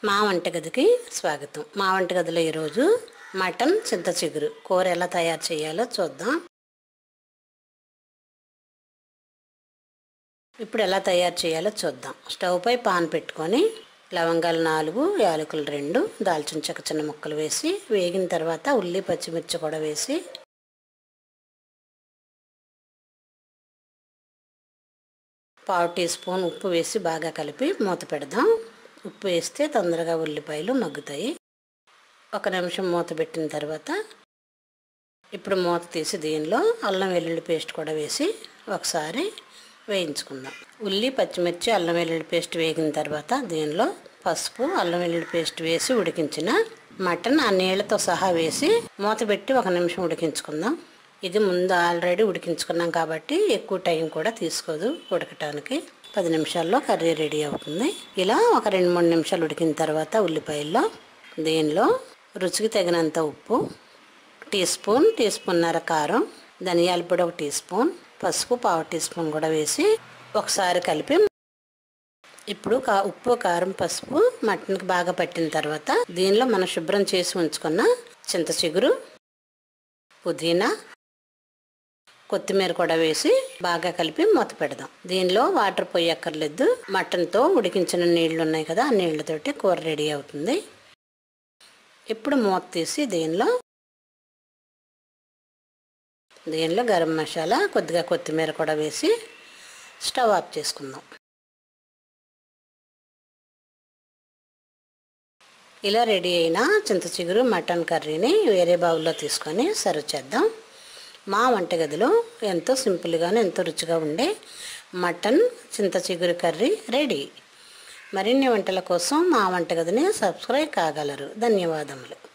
మా వంటగదికి స్వాగతం మా వంటగదిలో ఈరోజు మటన్ చింత చిగురు కూర ఎలా తయారు చేయాలో చూద్దాం ఇప్పుడు ఎలా తయారు చేయాలో చూద్దాం స్టవ్ పై పాన్ పెట్టుకొని లవంగాలు నాలుగు యాలకులు రెండు దాల్చిన చెక్క చిన్న ముక్కలు వేసి వేగిన తర్వాత ఉల్లి పచ్చిమిర్చి కూడా వేసి పావు టీ స్పూన్ ఉప్పు వేసి బాగా కలిపి మూత పెడదాం ఉప్పు వేస్తే తొందరగా ఉల్లిపాయలు మగ్గుతాయి ఒక నిమిషం మూత పెట్టిన తర్వాత ఇప్పుడు మూత తీసి దీనిలో అల్లం వెల్లుల్లి పేస్ట్ కూడా వేసి ఒకసారి వేయించుకుందాం ఉల్లి పచ్చిమిర్చి అల్లం వెల్లుల్లి పేస్ట్ వేగిన తర్వాత దీనిలో పసుపు అల్లం వెల్లుల్లి పేస్ట్ వేసి ఉడికించిన మటన్ ఆ నీళ్ళతో సహా వేసి మూత పెట్టి ఒక నిమిషం ఉడికించుకుందాం ఇది ముందు ఆల్రెడీ ఉడికించుకున్నాం కాబట్టి ఎక్కువ టైం కూడా తీసుకోదు ఉడకటానికి పది నిమిషాల్లో కర్రీ రెడీ అవుతుంది ఇలా ఒక రెండు మూడు నిమిషాలు ఉడికిన తర్వాత ఉల్లిపాయల్లో దీనిలో రుచికి తగినంత ఉప్పు టీ స్పూన్ టీ స్పూన్నర కారం ధనియాల పొడి ఒక టీ స్పూన్ పసుపు పావు టీ స్పూన్ కూడా వేసి ఒకసారి కలిపి ఇప్పుడు కా ఉప్పు కారం పసుపు మటన్కి బాగా పట్టిన తర్వాత దీనిలో మనం శుభ్రం చేసి ఉంచుకున్న చింత చిగురు పుదీనా కొత్తిమీర కూడా వేసి బాగా కలిపి మూత పెడదాం దీనిలో వాటర్ పోయక్కర్లేదు మటన్తో ఉడికించిన నీళ్లు ఉన్నాయి కదా ఆ నీళ్లతోటి కూర రెడీ అవుతుంది ఇప్పుడు మూత తీసి దీనిలో దీనిలో గరం మసాలా కొద్దిగా కొత్తిమీర కూడా వేసి స్టవ్ ఆఫ్ చేసుకుందాం ఇలా రెడీ అయిన చింత చిగురు మటన్ కర్రీని వేరే బౌల్లో తీసుకొని సర్వ్ చేద్దాం మా వంటగదిలో ఎంతో సింపుల్గానే ఎంతో రుచిగా ఉండే మటన్ చింత చిగురు కర్రీ రెడీ మరిన్ని వంటల కోసం మా వంటగదిని సబ్స్క్రైబ్ కాగలరు ధన్యవాదములు